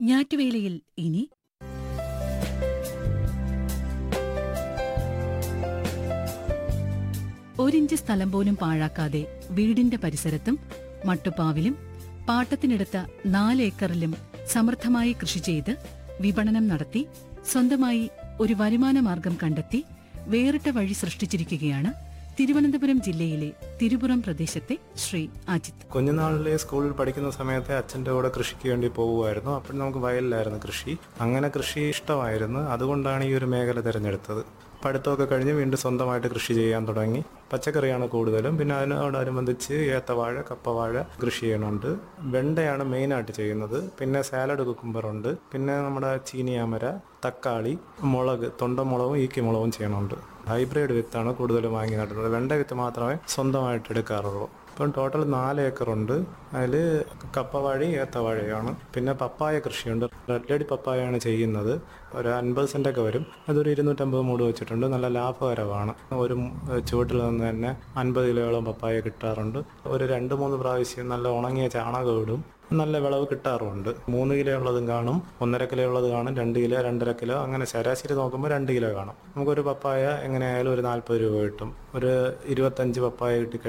ഞാറ്റുവേലയിൽ ഇനി ഒരിഞ്ച് സ്ഥലം പോലും പാഴാക്കാതെ വീടിന്റെ പരിസരത്തും മട്ടുപ്പാവിലും പാട്ടത്തിനെടുത്ത നാല് ഏക്കറിലും സമൃദ്ധമായി കൃഷി ചെയ്ത് വിപണനം നടത്തി സ്വന്തമായി ഒരു വരുമാന മാർഗം കണ്ടെത്തി വേറിട്ട വഴി സൃഷ്ടിച്ചിരിക്കുകയാണ് തിരുവനന്തപുരം ജില്ലയിലെ തിരുപുറം പ്രദേശത്തെ ശ്രീ അജിത് കുഞ്ഞുനാളിലെ സ്കൂളിൽ പഠിക്കുന്ന സമയത്ത് അച്ഛൻ്റെ കൂടെ കൃഷിക്ക് വേണ്ടി പോകുമായിരുന്നു അപ്പോൾ നമുക്ക് വയലിലായിരുന്നു കൃഷി അങ്ങനെ കൃഷി ഇഷ്ടമായിരുന്നു അതുകൊണ്ടാണ് ഈ ഒരു മേഖല തിരഞ്ഞെടുത്തത് പഠിത്തമൊക്കെ കഴിഞ്ഞ് വീണ്ടും സ്വന്തമായിട്ട് കൃഷി ചെയ്യാൻ തുടങ്ങി പച്ചക്കറിയാണ് കൂടുതലും പിന്നെ അതിനോടനുബന്ധിച്ച് ഏത്തവാഴ കപ്പവാഴ കൃഷി ചെയ്യുന്നുണ്ട് വെണ്ടയാണ് മെയിനായിട്ട് ചെയ്യുന്നത് പിന്നെ സാലഡ് കുക്കുംബറുണ്ട് പിന്നെ നമ്മുടെ ചീനിയാമര തക്കാളി മുളക് തൊണ്ടമുളകും ഈക്കിമുളകും ചെയ്യണുണ്ട് ഹൈബ്രിഡ് വിത്താണ് കൂടുതലും വാങ്ങി നടുന്നത് വെണ്ട വിത്ത് മാത്രമേ സ്വന്തമായിട്ട് എടുക്കാറുള്ളൂ ഇപ്പം ടോട്ടൽ നാല് ഏക്കറുണ്ട് അതിൽ കപ്പവാഴി ഏത്തവാഴയാണ് പിന്നെ പപ്പായ കൃഷിയുണ്ട് റെഡ് ലേഡി പപ്പായാണ് ചെയ്യുന്നത് ഒരു അൻപത് സെൻറ്റൊക്കെ വരും അതൊരു ഇരുന്നൂറ്റമ്പത് മൂട് വെച്ചിട്ടുണ്ട് നല്ല ലാഭകരമാണ് ഒരു ചുവട്ടിൽ നിന്ന് തന്നെ അൻപത് കിലോയോളം പപ്പായ കിട്ടാറുണ്ട് ഒരു രണ്ട് മൂന്ന് പ്രാവശ്യം നല്ല ഉണങ്ങിയ ചാണകം ഇടും നല്ല വിളവ് കിട്ടാറുമുണ്ട് മൂന്ന് കിലോ ഉള്ളതും കാണും ഒന്നര കിലോ ഉള്ളത് കാണും രണ്ട് കിലോ രണ്ടര കിലോ അങ്ങനെ ശരാശരി നോക്കുമ്പോൾ രണ്ട് കിലോ കാണും നമുക്കൊരു പപ്പായ എങ്ങനെയായാലും ഒരു നാൽപ്പത് രൂപ കിട്ടും ഒരു ഇരുപത്തഞ്ച് പപ്പായ കിട്ടി